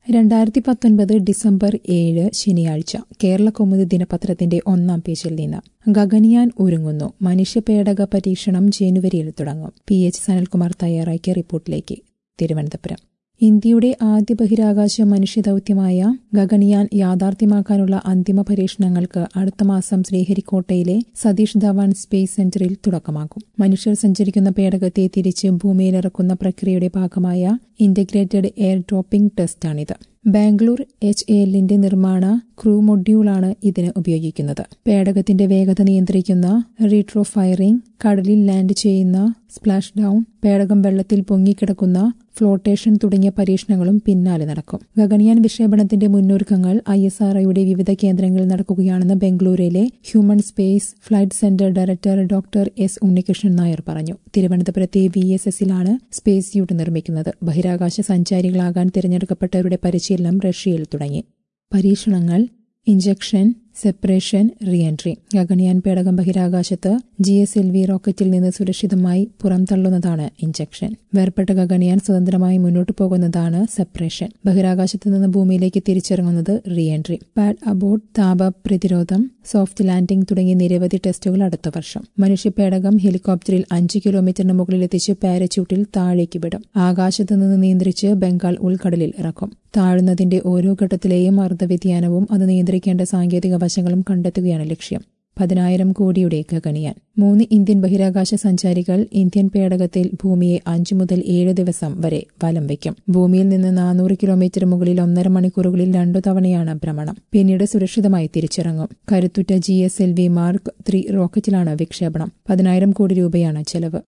രണ്ടായിരത്തി പത്തൊൻപത് ഡിസംബർ ഏഴ് ശനിയാഴ്ച കേരള കൗമുദി ദിനപത്രത്തിന്റെ ഒന്നാം പേജിൽ നിന്ന് ഗഗനിയാൻ ഒരുങ്ങുന്നു മനുഷ്യപേടക പരീക്ഷണം ജനുവരിയിൽ തുടങ്ങും പി എച്ച് സനൽകുമാർ തയ്യാറാക്കിയ റിപ്പോർട്ടിലേക്ക് തിരുവനന്തപുരം ഇന്ത്യയുടെ ആദ്യ ബഹിരാകാശ മനുഷ്യദൌത്യമായ ഗഗനിയാൻ യാഥാർത്ഥ്യമാക്കാനുള്ള അന്തിമ പരീക്ഷണങ്ങൾക്ക് അടുത്ത മാസം ശ്രീഹരിക്കോട്ടയിലെ സതീഷ് ധവാൻ സ്പേസ് സെന്ററിൽ തുടക്കമാകും മനുഷ്യർ സഞ്ചരിക്കുന്ന പേടകത്തെ തിരിച്ച് ഭൂമിയിലിറക്കുന്ന പ്രക്രിയയുടെ ഭാഗമായ ഇന്റഗ്രേറ്റഡ് എയർ ഡ്രോപ്പിംഗ് ടെസ്റ്റാണിത് ബാംഗ്ലൂർ എച്ച് എ എല്ലിന്റെ നിർമ്മാണ ക്രൂ മൊഡ്യൂളാണ് ഇതിന് ഉപയോഗിക്കുന്നത് പേടകത്തിന്റെ വേഗത നിയന്ത്രിക്കുന്ന റീട്രോ ഫയറിംഗ് കടലിൽ ലാൻഡ് ചെയ്യുന്ന സ്പ്ലാഷ് ഡൌൺ പേടകം വെള്ളത്തിൽ പൊങ്ങിക്കിടക്കുന്ന ഫ്ലോട്ടേഷൻ തുടങ്ങിയ പരീക്ഷണങ്ങളും പിന്നാലെ നടക്കും ഗഗനിയാൻ വിക്ഷേപണത്തിന്റെ മുന്നൊരുക്കങ്ങൾ ഐ എസ് ആർഒയുടെ വിവിധ കേന്ദ്രങ്ങളിൽ നടക്കുകയാണെന്ന് ബംഗളൂരുവിലെ human space flight centre director doctor S Unnikrishnan Nair പറഞ്ഞു തിരുവനന്തപുരത്തെ വി എസ് എസിലാണ് സ്പേസ് സ്യൂട്ട് നിർമ്മിക്കുന്നത് ബഹിരാകാശ സഞ്ചാരികളാകാൻ തിരഞ്ഞെടുക്കപ്പെട്ടവരുടെ പരിശീലനം റഷ്യയിൽ തുടങ്ങി പരീക്ഷണങ്ങൾ ഇഞ്ചക്ഷൻ സെപ്പറേഷൻ റീഎൻട്രി ഗഗനിയാൻ പേടകം ബഹിരാകാശത്ത് ജി എസ് എൽ വി റോക്കറ്റിൽ നിന്ന് സുരക്ഷിതമായി പുറംതള്ളുന്നതാണ് ഇഞ്ചക്ഷൻ വേർപെട്ട ഗഗനിയാൻ സ്വതന്ത്രമായി മുന്നോട്ടു പോകുന്നതാണ് സെപ്പറേഷൻ ബഹിരാകാശത്ത് നിന്ന് ഭൂമിയിലേക്ക് തിരിച്ചിറങ്ങുന്നത് റീഎൻട്രി പാഡ് അബോട്ട് താപ പ്രതിരോധം സോഫ്റ്റ് ലാൻഡിംഗ് തുടങ്ങിയ നിരവധി ടെസ്റ്റുകൾ അടുത്ത വർഷം മനുഷ്യപേടകം ഹെലികോപ്റ്ററിൽ അഞ്ച് കിലോമീറ്ററിന് മുകളിലെത്തിച്ച് പാരച്യൂട്ടിൽ താഴേക്ക് വിടും ആകാശത്ത് നിന്ന് നിയന്ത്രിച്ച് ബംഗാൾ ഉൾക്കടലിൽ ഇറക്കും താഴുന്നതിന്റെ ഓരോ ഘട്ടത്തിലെയും അർദ്ധവ്യതിയാനവും അത് നിയന്ത്രിക്കേണ്ട സാങ്കേതിക വശങ്ങളും കണ്ടെത്തുകയാണ് ലക്ഷ്യം പതിനായിരം കോടിയുടെ ഗഗനിയാൻ മൂന്ന് ഇന്ത്യൻ ബഹിരാകാശ സഞ്ചാരികൾ ഇന്ത്യൻ പേടകത്തിൽ ഭൂമിയെ അഞ്ചു മുതൽ ഏഴ് ദിവസം വരെ വലം വയ്ക്കും ഭൂമിയിൽ നിന്ന് നാനൂറ് കിലോമീറ്റർ മുകളിൽ ഒന്നര മണിക്കൂറുകളിൽ രണ്ടു തവണയാണ് ഭ്രമണം പിന്നീട് സുരക്ഷിതമായി തിരിച്ചിറങ്ങും കരുത്തുറ്റ G S L V mark three റോക്കറ്റിലാണ് വിക്ഷേപണം പതിനായിരം കോടി രൂപയാണ് ചെലവ്